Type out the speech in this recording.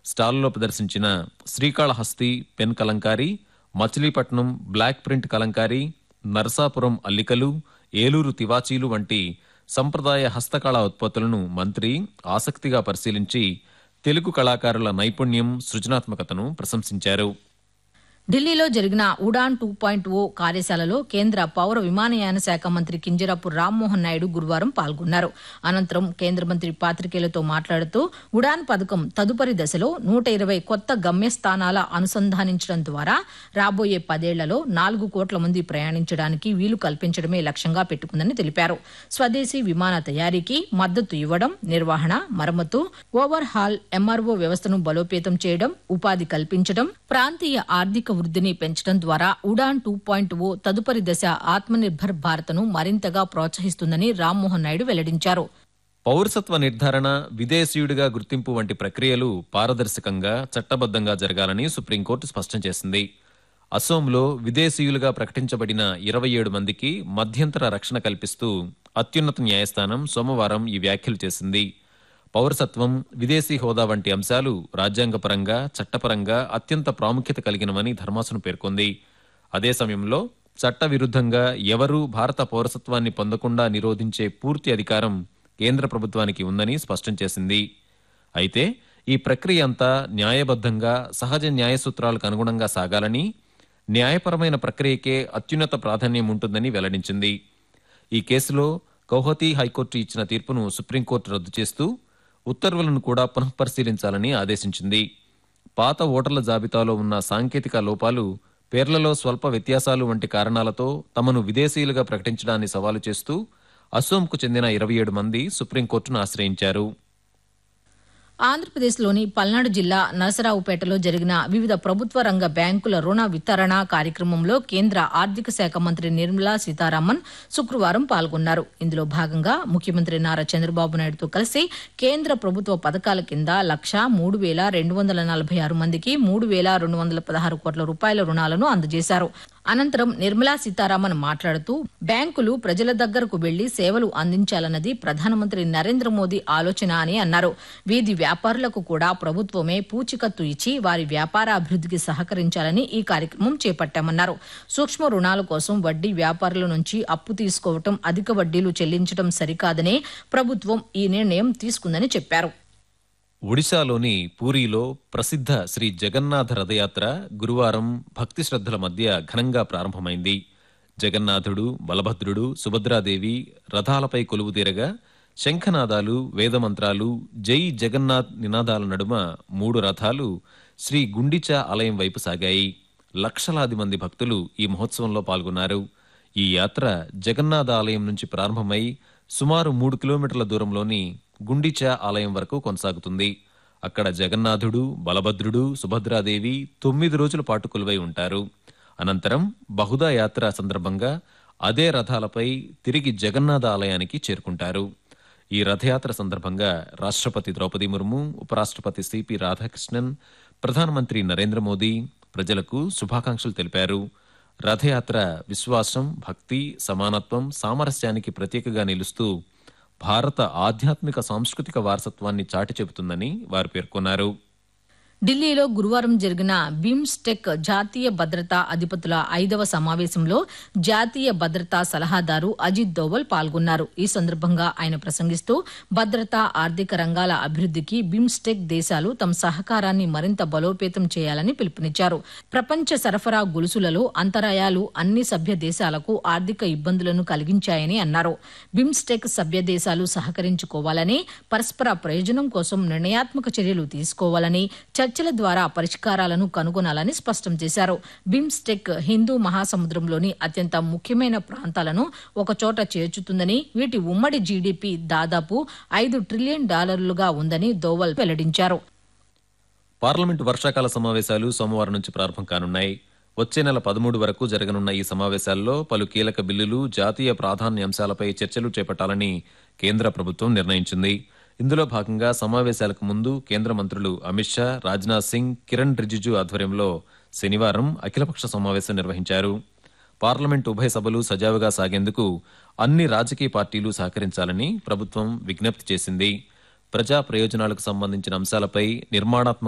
స్టాల్లో ప్రదర్శించిన Srikalahasti pen kalamkari Machilipatnam block print kalamkari Narasapuram అల్లికలు ఏలూరు తివాచీలు వంటి సంప్రదాయ హస్తకళా ఉత్పత్తులను మంత్రి ఆసక్తిగా పరిశీలించి తెలుగు కళాకారుల నైపుణ్యం సృజనాత్మకతను ప్రశంసించారు ఢిల్లీలో జరిగిన ఉడాన్ టూ పాయింట్ ఓ కార్యశాలలో కేంద్ర పౌర విమానయాన శాఖ మంత్రి కింజరాపు రామ్మోహన్ నాయుడు గురువారం పాల్గొన్నారు అనంతరం కేంద్ర మంత్రి పాత్రికేయులతో మాట్లాడుతూ ఉడాన్ పథకం తదుపరి దశలో నూట ఇరవై కొత్త గమ్యస్థానాల అనుసంధానించడం ద్వారా రాబోయే పదేళ్లలో నాలుగు కోట్ల మంది ప్రయాణించడానికి వీలు కల్పించడమే లక్ష్యంగా పెట్టుకుందని తెలిపారు స్వదేశీ విమాన తయారీకి మద్దతు ఇవ్వడం నిర్వహణ మరమ్మతు ఓవర్ హాల్ ఎంఆర్ఓ వ్యవస్థను బలోపేతం చేయడం ఉపాధి కల్పించడం ప్రాంతీయ ఆర్థిక వృద్ధిని పెంచడం ద్వారా ఉడాన్ టూ పాయింట్ ఓ తదుపరి దశ ఆత్మనిర్భర్ భారత్ను మరింతగా ప్రోత్సహిస్తుందని రామ్మోహన్ నాయుడు వెల్లడించారు పౌరసత్వ నిర్ధారణ విదేశీయుడిగా గుర్తింపు వంటి ప్రక్రియలు పారదర్శకంగా చట్టబద్దంగా జరగాలని సుప్రీంకోర్టు స్పష్టం చేసింది అసోంలో విదేశీయులుగా ప్రకటించబడిన ఇరవై ఏడు మందికి మధ్యంతర రక్షణ కల్పిస్తూ అత్యున్నత న్యాయస్థానం సోమవారం ఈ వ్యాఖ్యలు చేసింది పౌరసత్వం విదేశీ హోదా వంటి అంశాలు రాజ్యాంగపరంగా చట్టపరంగా అత్యంత ప్రాముఖ్యత కలిగినవని ధర్మాసనం పేర్కొంది అదే సమయంలో చట్ట విరుద్ధంగా ఎవరూ భారత పౌరసత్వాన్ని పొందకుండా నిరోధించే పూర్తి అధికారం కేంద్ర ప్రభుత్వానికి ఉందని స్పష్టం చేసింది అయితే ఈ ప్రక్రియ అంతా న్యాయబద్ధంగా సహజ న్యాయ సూత్రాలకు అనుగుణంగా సాగాలని న్యాయపరమైన ప్రక్రియకే అత్యున్నత ప్రాధాన్యం ఉంటుందని వెల్లడించింది ఈ కేసులో గౌహతి హైకోర్టు ఇచ్చిన తీర్పును సుప్రీంకోర్టు రద్దు చేస్తూ ఉత్తర్వులను కూడా పునఃపరిశీలించాలని ఆదేశించింది పాత ఓటర్ల జాబితాలో ఉన్న సాంకేతిక లోపాలు పేర్లలో స్వల్ప వ్యత్యాసాలు వంటి కారణాలతో తమను విదేశీయులుగా ప్రకటించడాన్ని సవాలు చేస్తూ అసోంకు చెందిన ఇరవై ఏడు మంది సుప్రీంకోర్టును ఆశ్రయించారు ఆంధ్రప్రదేశ్లోని పల్నాడు జిల్లా నరసరావుపేటలో జరిగిన వివిధ ప్రభుత్వ రంగ బ్యాంకుల రుణ వితరణ కార్యక్రమంలో కేంద్ర ఆర్థిక శాఖ మంత్రి నిర్మలా సీతారామన్ శుక్రవారం పాల్గొన్నారు ఇందులో భాగంగా ముఖ్యమంత్రి నారా చంద్రబాబు నాయుడుతో కలిసి కేంద్ర ప్రభుత్వ పథకాల కింద లక్ష మూడు వేల రెండు వందల నలభై ఆరు మందికి మూడు వేల రెండు వందల పదహారు కోట్ల రూపాయల రుణాలను అందజేశారు అనంతరం నిర్మలా సీతారామన్ మాట్లాడుతూ బ్యాంకులు ప్రజల దగ్గరకు వెళ్లి సేవలు అందించాలన్నది ప్రధానమంత్రి నరేంద్ర మోదీ ఆలోచన అని అన్నారు వీధి వ్యాపారులకు కూడా ప్రభుత్వమే పూచికత్తు ఇచ్చి వారి వ్యాపార అభివృద్ధికి సహకరించాలని ఈ కార్యక్రమం చేపట్టామన్నారు సూక్ష్మ రుణాల కోసం వడ్డీ వ్యాపారుల నుంచి అప్పు తీసుకోవటం అధిక వడ్డీలు చెల్లించడం సరికాదనే ప్రభుత్వం ఈ నిర్ణయం తీసుకుందని చెప్పారు ఒడిశాలోని పూరీలో ప్రసిద్ధ శ్రీ జగన్నాథ రథయాత్ర గురువారం భక్తి శ్రద్ధల మధ్య ఘనంగా ప్రారంభమైంది జగన్నాథుడు బలభద్రుడు సుభద్రాదేవి రథాలపై కొలువుతీరగా శంఖనాదాలు వేదమంత్రాలు జై జగన్నాథ్ నినాదాల నడుమ మూడు రథాలు శ్రీ గుండిచా ఆలయం వైపు సాగాయి లక్షలాది మంది భక్తులు ఈ మహోత్సవంలో పాల్గొన్నారు ఈ యాత్ర జగన్నాథ ఆలయం నుంచి ప్రారంభమై సుమారు మూడు కిలోమీటర్ల దూరంలోని గుండిచా ఆలయం వరకు కొనసాగుతుంది అక్కడ జగన్నాథుడు బలభద్రుడు సుభద్రాదేవి తొమ్మిది రోజుల పాటు కొలువై ఉంటారు అనంతరం బహుదా యాత్ర సందర్భంగా అదే రథాలపై తిరిగి జగన్నాథ ఆలయానికి చేరుకుంటారు ఈ రథయాత్ర సందర్భంగా రాష్ట్రపతి ద్రౌపది ముర్ము ఉపరాష్ట్రపతి సిపి రాధాకృష్ణన్ ప్రధానమంత్రి నరేంద్ర మోదీ ప్రజలకు శుభాకాంక్షలు తెలిపారు రథయాత్ర విశ్వాసం భక్తి సమానత్వం సామరస్యానికి ప్రతీకగా నిలుస్తూ భారత ఆధ్యాత్మిక సాంస్కృతిక వారసత్వాన్ని చాటి చెబుతుందని వారు పేర్కొన్నారు ఢిల్లీలో గురువారం జరిగిన బిమ్స్టెక్ జాతీయ భద్రతా అధిపతుల ఐదవ సమావేశంలో జాతీయ భద్రతా సలహాదారు అజిత్ దోవల్ పాల్గొన్నారు ఈ సందర్భంగా ఆయన ప్రసంగిస్తూ భద్రతా ఆర్థిక రంగాల అభివృద్ధికి బిమ్స్టెక్ దేశాలు తమ సహకారాన్ని మరింత బలోపేతం చేయాలని పిలుపునిచ్చారు ప్రపంచ సరఫరా గొలుసులలో అంతరాయాలు అన్ని సభ్య దేశాలకు ఆర్థిక ఇబ్బందులను కలిగించాయని అన్నారు బిమ్స్టెక్ సభ్య దేశాలు సహకరించుకోవాలని పరస్పర ప్రయోజనం కోసం నిర్ణయాత్మక చర్యలు తీసుకోవాలని చర్చల ద్వారా పరిష్కారాలను కనుగొనాలని స్పష్టం చేశారు బిమ్స్టెక్ హిందూ మహాసముద్రంలోని అత్యంత ముఖ్యమైన ప్రాంతాలను ఒకచోట చేర్చుతుందని వీటి ఉమ్మడి జీడీపీ దాదాపు ఐదు ట్రిలియన్ డాలర్లుగా ఉందని దోవల్ వెల్లడించారు పార్లమెంటు వర్షాకాల సమావేశాలు సోమవారం నుంచి ప్రారంభం కానున్నాయి వచ్చే నెల పదమూడు వరకు జరగనున్న ఈ సమావేశాల్లో పలు కీలక బిల్లులు జాతీయ ప్రాధాన్య అంశాలపై చర్చలు చేపట్టాలని కేంద్ర ప్రభుత్వం నిర్ణయించింది ఇందులో భాగంగా సమావేశాలకు ముందు కేంద్ర మంత్రులు అమిత్ షా రాజ్నాథ్ సింగ్ కిరణ్ రిజిజు ఆధ్వర్యంలో శనివారం అఖిలపక్ష సమావేశం నిర్వహించారు పార్లమెంట్ ఉభయ సభలు సజావుగా సాగేందుకు అన్ని రాజకీయ పార్టీలు సహకరించాలని ప్రభుత్వం విజ్ఞప్తి చేసింది ప్రజా ప్రయోజనాలకు సంబంధించిన అంశాలపై నిర్మాణాత్మక